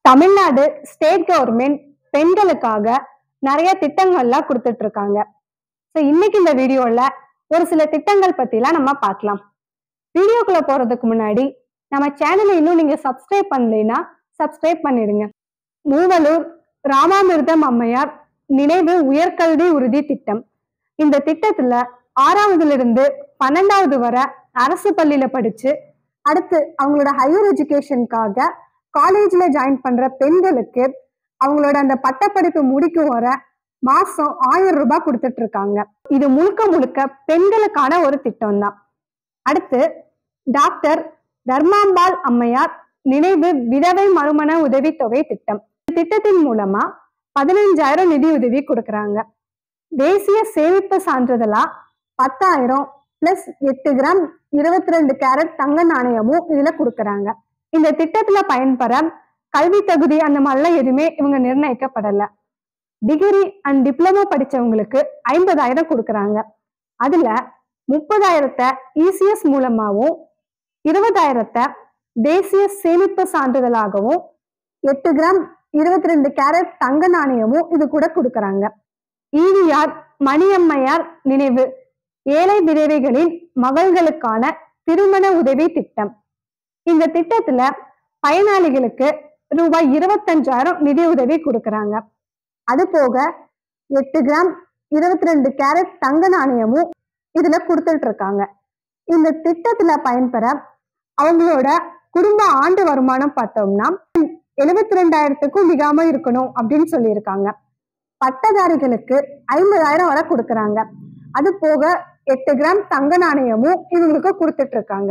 Tamil Nadu state government பெண்களுக்காக நிறைய திட்டங்கள்லாம் கொடுத்துட்டு இருக்காங்க ஸோ இன்னைக்கு இந்த வீடியோல ஒரு சில திட்டங்கள் பத்திலாம் நம்ம பார்க்கலாம் வீடியோக்குள்ள போறதுக்கு முன்னாடி நம்ம சேனலை இன்னும் நீங்க சப்ஸ்கிரைப் பண்ணலைன்னா சப்ஸ்கிரைப் பண்ணிடுங்க மூவலூர் ராமாமிர்தம் அம்மையார் நினைவு உயர்கல்வி உறுதி திட்டம் இந்த திட்டத்துல ஆறாவதுல இருந்து பன்னெண்டாவது வரை அரசு பள்ளியில படிச்சு அடுத்து அவங்களோட ஹையர் எஜுகேஷனுக்காக காலேஜ்ல ஜாயின் பண்ற பெண்களுக்கு அவங்களோட அந்த பட்டப்படிப்பு முடிக்கும் வர மாசம் ஆயிரம் ரூபாய் கொடுத்துட்டு இருக்காங்க இது முழுக்க முழுக்க பெண்களுக்கான ஒரு திட்டம் தான் அடுத்து டாக்டர் தர்மாம்பாள் அம்மையார் நினைவு விதவை மறுமண உதவித்தொகை திட்டம் இந்த திட்டத்தின் மூலமா பதினஞ்சாயிரம் நிதி உதவி கொடுக்கறாங்க தேசிய சேமிப்பு சான்றிதழா பத்தாயிரம் பிளஸ் எட்டு கிராம் இருபத்தி ரெண்டு கேரட் தங்க நாணயமும் இதுல கொடுக்கறாங்க இந்த திட்டத்துல பயன்பெற கல்வி தகுதி அந்த மாதிரிலாம் எதுவுமே இவங்க நிர்ணயிக்கப்படல டிகிரி அண்ட் டிப்ளமோ படிச்சவங்களுக்கு ஐம்பதாயிரம் கொடுக்கறாங்க அதுல முப்பதாயிரத்தை இசிஎஸ் மூலமாகவும் இருபதாயிரத்தை தேசிய சேமிப்பு சான்றிதழாகவும் எட்டு கிராம் இருபத்தி ரெண்டு கேரட் தங்க நாணயமும் இது கூட கொடுக்கறாங்க ஈவியார் மணியம்மையார் நினைவு ஏழை விதவைகளின் மகள்களுக்கான திருமண உதவி திட்டம் இந்த திட்டத்துல பயனாளிகளுக்கு ரூபாய் இருபத்தஞ்சாயிரம் நிதி உதவி கொடுக்கறாங்க அது போக எட்டு கிராம் இருபத்தி ரெண்டு கேரட் தங்க நாணயமும் இதுல கொடுத்துட்டு இருக்காங்க இந்த திட்டத்துல பயன்பெற அவங்களோட குடும்ப ஆண்டு வருமானம் பார்த்தோம்னா எழுபத்தி ரெண்டாயிரத்துக்கும் மிகாம இருக்கணும் அப்படின்னு சொல்லியிருக்காங்க பட்டதாரிகளுக்கு ஐம்பதாயிரம் வரை கொடுக்கறாங்க அது போக எட்டு கிராம் தங்க நாணயமும் இவங்களுக்கு கொடுத்துட்டு இருக்காங்க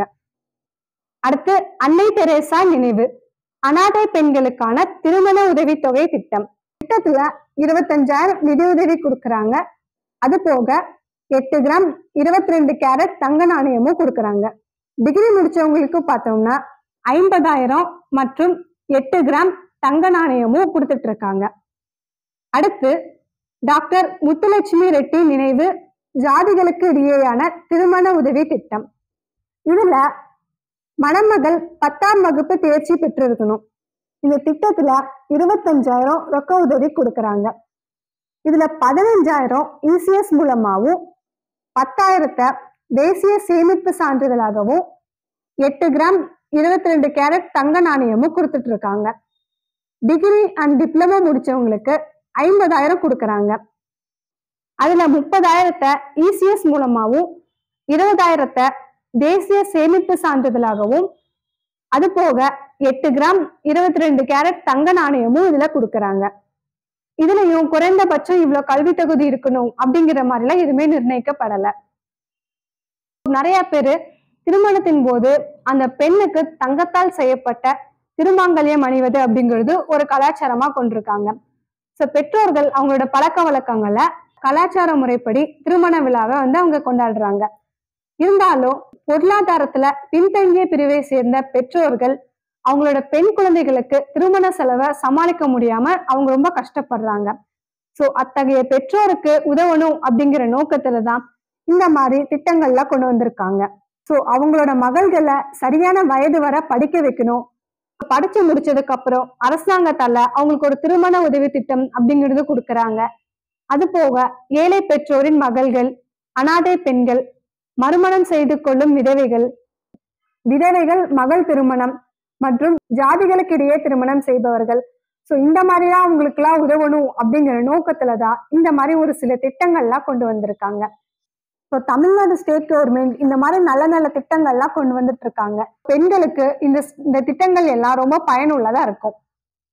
அடுத்து அன்னை தெரேசா நினைவு அனாதை பெண்களுக்கான திருமண உதவித்தொகை திட்டம் திட்டத்துல இருபத்தஞ்சாயிரம் நிதி உதவி கொடுக்கறாங்க அது போக எட்டு கிராம் இருபத்தி ரெண்டு கேரட் தங்க நாணயமும் கொடுக்கறாங்க டிகிரி முடிச்சவங்களுக்கு பார்த்தோம்னா ஐம்பதாயிரம் மற்றும் எட்டு கிராம் தங்க நாணயமும் கொடுத்துட்டு இருக்காங்க அடுத்து டாக்டர் முத்துலட்சுமி ரெட்டி நினைவு ஜாதிகளுக்கு இடையேயான திருமண உதவி திட்டம் இதுல மணமகள் பத்தாம் வகுப்பு தேர்ச்சி பெற்றிருக்கணும் இந்த திட்டத்துல இருபத்தஞ்சாயிரம் ரொக்க உதவி கொடுக்கறாங்க இதுல பதினஞ்சாயிரம் இசிஎஸ் மூலமாகவும் பத்தாயிரத்தை தேசிய சேமிப்பு சான்றிதழாகவும் எட்டு கிராம் இருபத்தி ரெண்டு கேரட் தங்க நாணயமும் கொடுத்துட்டு இருக்காங்க டிகிரி அண்ட் டிப்ளமோ முடிச்சவங்களுக்கு ஐம்பதாயிரம் கொடுக்கறாங்க அதுல முப்பதாயிரத்தை இசிஎஸ் மூலமாகவும் இருபதாயிரத்தை தேசிய சேமிப்பு சான்றிதழாகவும் அது போக எட்டு கிராம் இருபத்தி ரெண்டு கேரட் தங்க நாணயமும் இதுல கொடுக்கறாங்க இதுலயும் குறைந்தபட்சம் இவ்வளவு கல்வி தகுதி இருக்கணும் அப்படிங்கிற மாதிரிலாம் எதுவுமே நிர்ணயிக்கப்படல நிறைய பேரு திருமணத்தின் போது அந்த பெண்ணுக்கு தங்கத்தால் செய்யப்பட்ட திருமாங்கல்யம் அணிவது அப்படிங்கிறது ஒரு கலாச்சாரமா கொண்டிருக்காங்க சோ பெற்றோர்கள் அவங்களோட பழக்க வழக்கங்களை கலாச்சார முறைப்படி திருமண விழாவை வந்து அவங்க கொண்டாடுறாங்க இருந்தாலும் பொருளாதாரத்துல பின்தங்கிய பிரிவை சேர்ந்த பெற்றோர்கள் அவங்களோட பெண் குழந்தைகளுக்கு திருமண செலவை சமாளிக்க முடியாம அவங்க ரொம்ப கஷ்டப்படுறாங்க சோ அத்தகைய பெற்றோருக்கு உதவணும் அப்படிங்கிற நோக்கத்துல தான் இந்த மாதிரி திட்டங்கள்லாம் கொண்டு வந்திருக்காங்க சோ அவங்களோட மகள்களை சரியான வயது வரை படிக்க வைக்கணும் படிச்சு முடிச்சதுக்கு அப்புறம் அரசாங்கத்தால அவங்களுக்கு ஒரு திருமண உதவி திட்டம் அப்படிங்கிறது கொடுக்கறாங்க அது போக ஏழை பெற்றோரின் மகள்கள் அனாதை பெண்கள் மறுமணம் செய்து கொள்ளும் விதவைகள் விதவைகள் மகள் திருமணம் மற்றும் ஜாதிகளுக்கு இடையே திருமணம் செய்பவர்கள் சோ இந்த மாதிரிலாம் அவங்களுக்கு எல்லாம் உதவணும் அப்படிங்கிற நோக்கத்துலதான் இந்த மாதிரி ஒரு சில திட்டங்கள்லாம் கொண்டு வந்திருக்காங்க ஸோ தமிழ்நாடு ஸ்டேட் கவர்மெண்ட் இந்த மாதிரி நல்ல நல்ல திட்டங்கள்லாம் கொண்டு வந்துட்டு இருக்காங்க பெண்களுக்கு இந்த இந்த திட்டங்கள் எல்லாம் ரொம்ப பயனுள்ளதா இருக்கும்